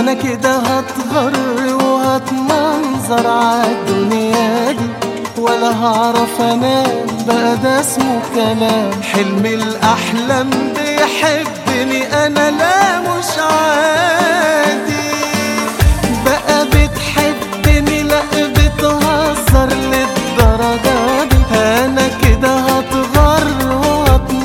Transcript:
انا كده هتغر وهتمنظر عالدنيا دي ولا هعرف انام بقى ده اسمه كلام حلم الاحلام بيحبني انا لا مش عارف